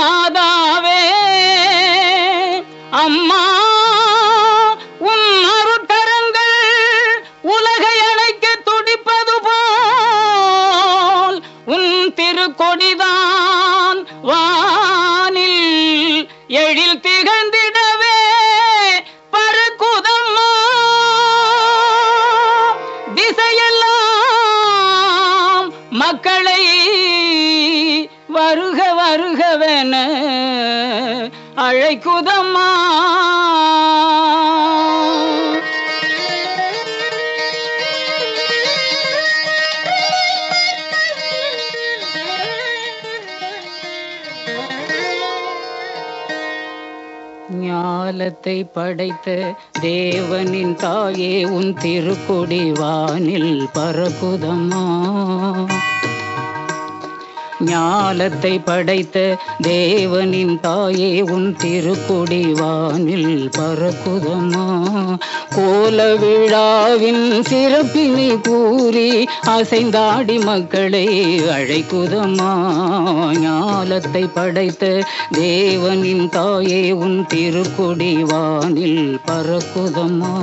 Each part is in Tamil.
மாதாவே அம்மா உன் அருட்கரங்கள் உலகை அணைக்க துடிப்பது போல் உன் திருக்கொடிதான் வானில் எழில் திகழ்ந்திடவே பறக்குதம்மா திசையெல்லாம் மக்களை வருக வருகவென அழைக்குதம்மா ஞாலத்தை படைத்த தேவனின் தாயே உன் திருக்கொடி வானில் பரப்புதம்மா ஞாலத்தை படைத்த தேவனின் தாயே உன் திருக்கொடி வானில் பறக்குதம்மா கோல விழாவின் சிறப்பினை கூறி அசைந்தாடி மக்களை அழைக்குதம்மா ஞாலத்தை படைத்த தேவனின் தாயே உன் திருக்கொடி வானில் பறக்குதம்மா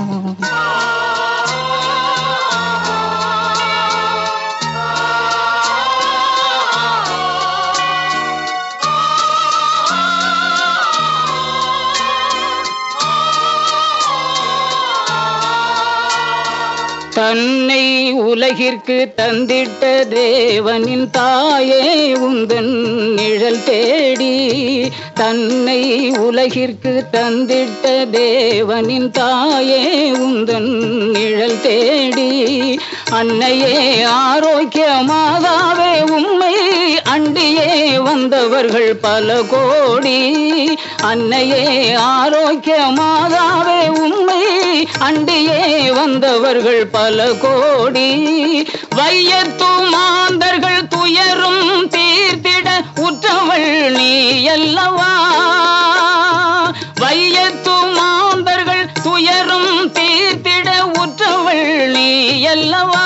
தன்னை உலகிற்கு தந்திட்ட தேவனின் தாயே உந்தன் நிழல் தேடி தன்னை உலகிற்கு தந்திட்ட தேவனின் தாயே உந்தன் நிழல் தேடி அன்னையே ஆரோக்கியமாகவே உம்மை அண்டியே வந்தவர்கள் பல கோடி அன்னையே ஆரோக்கியமாகவே உம்மை அண்டியே வந்தவர்கள் பல கோடி வையத்து மாந்தர்கள் துயரும் தீர்த்திட உற்றவள் நீ அல்லவா வையத்து மாந்தர்கள் துயரும் தீர்த்திட உற்றவள் நீ அல்லவா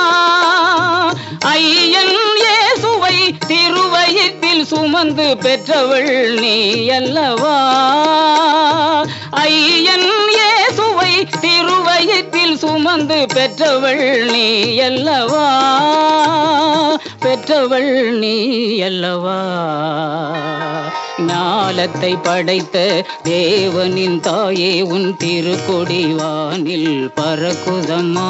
ஐயன் இயேசுவை திருவயிற்றில் சுமந்து பெற்றவள் நீ அல்லவா ஐயன் இயேசுவை திருவயிற்றில் சுமந்து பெற்றவள் நீ அல்லவா பெற்றவள் நீ அல்லவா ஞாலத்தை படைத்த தேவனின் தாயே உன் திருக்கொடி வானில் பறக்குதம்மா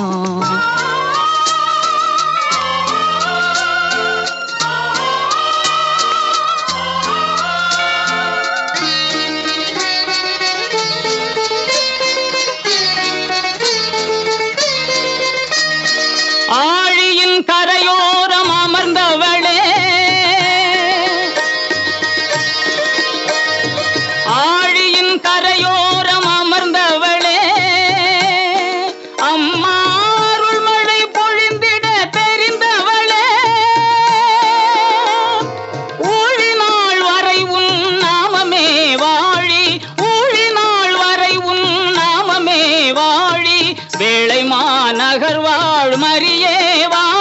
ஆழியின் கரையோரம் அமர்ந்தவளே ஆழியின் கரையோரம் அமர்ந்தவளே அம்மா அருள்மழை பொழிந்திட தெரிந்தவளே ஊழினாள் வரை உன் நாமமே வாழி ஊழினாள் வரை உன் நாமமே வாழி வேளை மாநகர் வாழ் மரியே வா